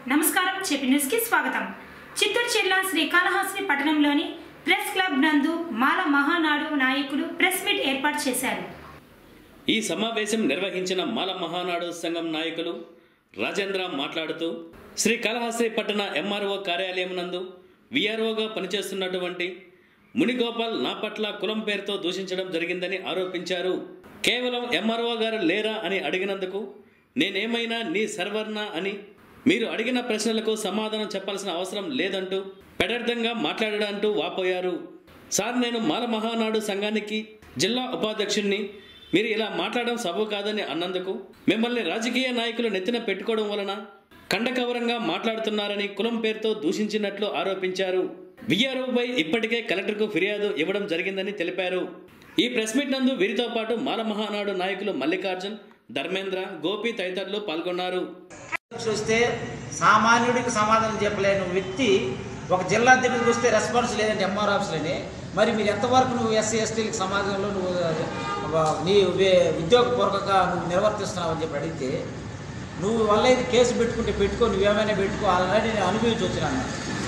నమస్కారం చెప్పి న్యూస్ కి స్వాగతం చిత్తూరు జిల్లా శ్రీకాళహస్తి పట్టణంలోని ప్రెస్ క్లబ్ నందు మాల మహానాడు నాయకులు ప్రెస్ మీట్ ఏర్పాటు చేశారు ఈ సమావేశం నిర్వహించిన మాల మహానాడు సంఘం నాయకులు రాజేంద్ర మాట్లాడుతూ శ్రీ కాళహస్తి పట్టణ ఎంఆర్ఓ కార్యాలయం నందు విఆర్ఓగా పనిచేస్తున్నటువంటి మునిగోపాల్ నా పట్ల కులం పేరుతో దూషించడం జరిగిందని ఆరోపించారు కేవలం ఎంఆర్ఓ గారు లేరా అని అడిగినందుకు నేనేమైనా నీ సర్వర్నా అని మీరు అడిగిన ప్రశ్నలకు సమాధానం చెప్పాల్సిన అవసరం లేదంటూ పెడర్థంగా మాట్లాడాడంటూ వాపోయారు సార్ నేను మాల మహానాడు సంఘానికి జిల్లా ఉపాధ్యక్షుణ్ణి మీరు ఇలా మాట్లాడడం సబు కాదని అన్నందుకు మిమ్మల్ని రాజకీయ నాయకులు నెత్తిన పెట్టుకోవడం వలన కండకవరంగా మాట్లాడుతున్నారని కులం పేరుతో దూషించినట్లు ఆరోపించారు విఆర్ఓపై ఇప్పటికే కలెక్టర్కు ఫిర్యాదు ఇవ్వడం జరిగిందని తెలిపారు ఈ ప్రెస్ మీట్ నందు వీరితో పాటు మాల మహానాడు నాయకులు మల్లికార్జున్ ధర్మేంద్ర గోపి తదితరులు పాల్గొన్నారు చూస్తే సామాన్యుడికి సమాధానం చెప్పలేని వ్యక్తి ఒక జిల్లా అధ్యక్షుడికి వస్తే రెస్పాన్స్ లేదంటే ఎంఆర్ ఆఫీస్లోనే మరి మీరు ఎంతవరకు నువ్వు ఎస్సీ ఎస్టీలకు సమాజంలో నువ్వు ఆ, నీ వే- ఉద్యోగపూర్వకంగా నువ్వు నిర్వర్తిస్తున్నావు అని చెప్పి అడిగితే నువ్వు వల్ల ఇది కేసు పెట్టుకుంటే పెట్టుకో నువ్వేమైనా పెట్టుకో ఆల్రెడీ నేను అనుభవించి వచ్చినాను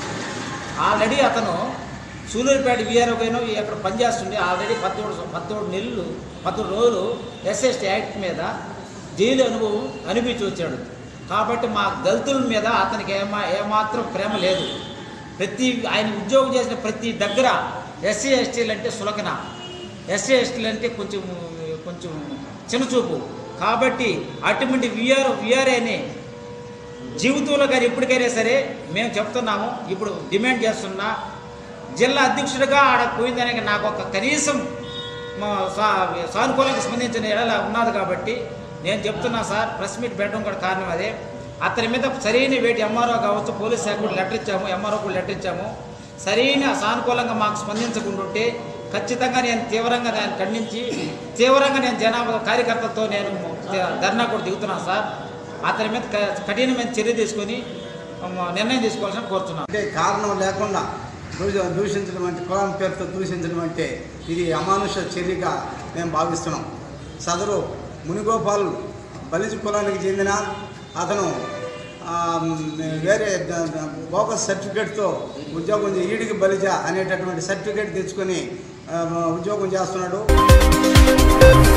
ఆల్రెడీ అతను సూలూరుపేట వీఆర్ఓకైనా అక్కడ పనిచేస్తుండే ఆల్రెడీ పద్దోడు పద్దోడు నెలలు పద్దోడు రోజులు ఎస్ఎస్టీ యాక్ట్ మీద జైలు అనుభవం అనిపించి వచ్చాడు కాబట్టి మా దళితుల మీద అతనికి ఏమా ఏమాత్రం ప్రేమ లేదు ప్రతి ఆయన ఉద్యోగం చేసిన ప్రతి దగ్గర ఎస్సీ ఎస్టీలు అంటే సులకన ఎస్సీ ఎస్టీలు అంటే కొంచెం కొంచెం చిన్నచూపు కాబట్టి అటువంటి విఆర్ విఆర్ఏని జీవితంలో కానీ ఎప్పటికైనా సరే మేము చెప్తున్నాము ఇప్పుడు డిమాండ్ చేస్తున్నా జిల్లా అధ్యక్షుడిగా ఆడ పోయిందనే నాకు ఒక కనీసం మా సా- సానుకూలంగా స్పందించిన ఎడల ఉన్నది కాబట్టి నేను చెప్తున్నా సార్ ప్రెస్ మీట్ పెట్టడం కూడా కారణం అదే అతని మీద సరైన వేటి ఎంఆర్ఓ కావచ్చు పోలీస్ శాఖ కూడా లెటర్ ఇచ్చాము ఎంఆర్ఓ కూడా లెటర్ ఇచ్చాము సరైన సానుకూలంగా మాకు స్పందించకుంటుంటే ఖచ్చితంగా నేను తీవ్రంగా నేను ఖండించి తీవ్రంగా నేను జనాభా కార్యకర్తలతో నేను ధర్నా కూడా దిగుతున్నాను సార్ అతని మీద క- కఠినమైన చర్య తీసుకొని మ, నిర్ణయం తీసుకోవాల్సిన కోరుతున్నాను అంటే కారణం లేకుండా దూష- దూషించడం అంటే కులం పేరుతో దూషించడం అంటే ఇది అమానుష చర్యగా మేము భావిస్తున్నాం సదరు మునిగోపాల్ బలిజ కులానికి చెందిన అతను ఆ, వేరే ద- ద- బోకస్ సర్టిఫికేట్తో ఉద్యోగం చే- ఈడికి బలిజ అనేటటువంటి సర్టిఫికేట్ తెచ్చుకొని ఆ, ఉద్యోగం చేస్తున్నాడు